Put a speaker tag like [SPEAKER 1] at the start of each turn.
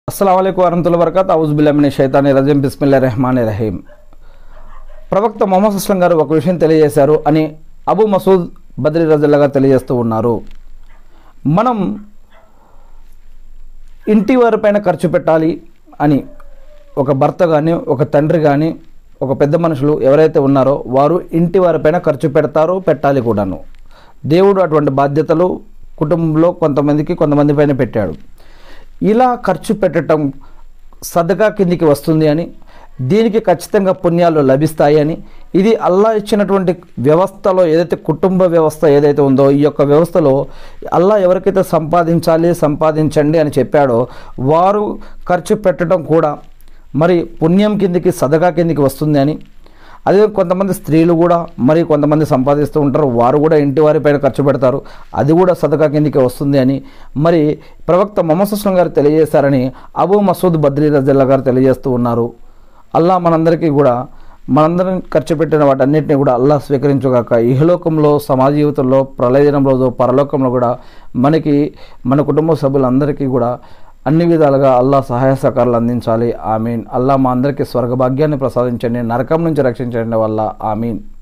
[SPEAKER 1] అస్సలం వరహతుల వరకత్ ఔజుబిల్లమిని షైతాని రజీం బిస్మిల్లా రెహమాన్ రహీం ప్రవక్త మొహమ్మద్ అస్లం గారు ఒక విషయం తెలియజేశారు అని అబు మసూద్ బద్రీ రజల్లా గారు తెలియజేస్తూ ఉన్నారు మనం ఇంటి వారిపైన ఖర్చు పెట్టాలి అని ఒక భర్త కానీ ఒక తండ్రి కానీ ఒక పెద్ద మనుషులు ఎవరైతే ఉన్నారో వారు ఇంటి వారిపైన ఖర్చు పెడతారో పెట్టాలి కూడాను దేవుడు అటువంటి బాధ్యతలు కుటుంబంలో కొంతమందికి కొంతమంది పైన పెట్టాడు ఇలా ఖర్చు పెట్టడం సదగా కిందికి వస్తుంది అని దీనికి ఖచ్చితంగా పుణ్యాలు లభిస్తాయి అని ఇది అల్లా ఇచ్చినటువంటి వ్యవస్థలో ఏదైతే కుటుంబ వ్యవస్థ ఏదైతే ఉందో ఈ యొక్క వ్యవస్థలో అల్లా ఎవరికైతే సంపాదించాలి సంపాదించండి అని చెప్పాడో వారు ఖర్చు పెట్టడం కూడా మరి పుణ్యం కిందికి సదగా కిందికి వస్తుంది అని అదే కొంతమంది స్త్రీలు కూడా మరి కొంతమంది సంపాదిస్తూ ఉంటారు వారు కూడా ఇంటి వారిపైన ఖర్చు పెడతారు అది కూడా సదకా కిందికి వస్తుంది అని మరి ప్రవక్త మొహమ్మద్ సుస్లం గారు తెలియజేశారని అబూ మసూద్ బద్రీ రజల్లా గారు తెలియజేస్తూ ఉన్నారు అల్లా మనందరికీ కూడా మనందరం ఖర్చు పెట్టిన వాటన్నిటిని కూడా అల్లా స్వీకరించుగాక ఇహలోకంలో సమాజ జీవితంలో ప్రళయ దినంలో పరలోకంలో కూడా మనకి మన కుటుంబ సభ్యులందరికీ కూడా అన్ని విధాలుగా అల్లా సహాయ సహకారాలు అందించాలి ఆమీన్ అల్లా మా అందరికీ స్వర్గభాగ్యాన్ని ప్రసాదించండి నరకం నుంచి రక్షించండి వల్ల ఆమీన్